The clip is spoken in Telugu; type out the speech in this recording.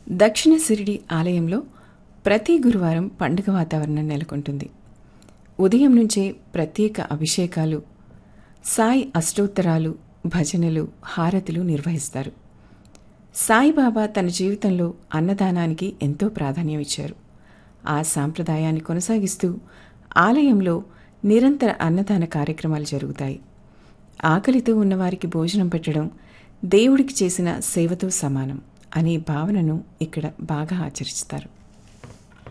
దక్షిణ సిరిడి ఆలయంలో ప్రతి గురువారం పండుగ వాతావరణం నెలకొంటుంది ఉదయం నుంచే ప్రత్యేక అభిషేకాలు సాయి అష్టోత్తరాలు భజనలు హారతులు నిర్వహిస్తారు సాయిబాబా తన జీవితంలో అన్నదానానికి ఎంతో ప్రాధాన్యం ఇచ్చారు ఆ సాంప్రదాయాన్ని కొనసాగిస్తూ ఆలయంలో నిరంతర అన్నదాన కార్యక్రమాలు జరుగుతాయి ఆకలితో ఉన్నవారికి భోజనం పెట్టడం దేవుడికి చేసిన సేవతో సమానం అనే భావనను ఇక్కడ బాగా ఆచరిస్తారు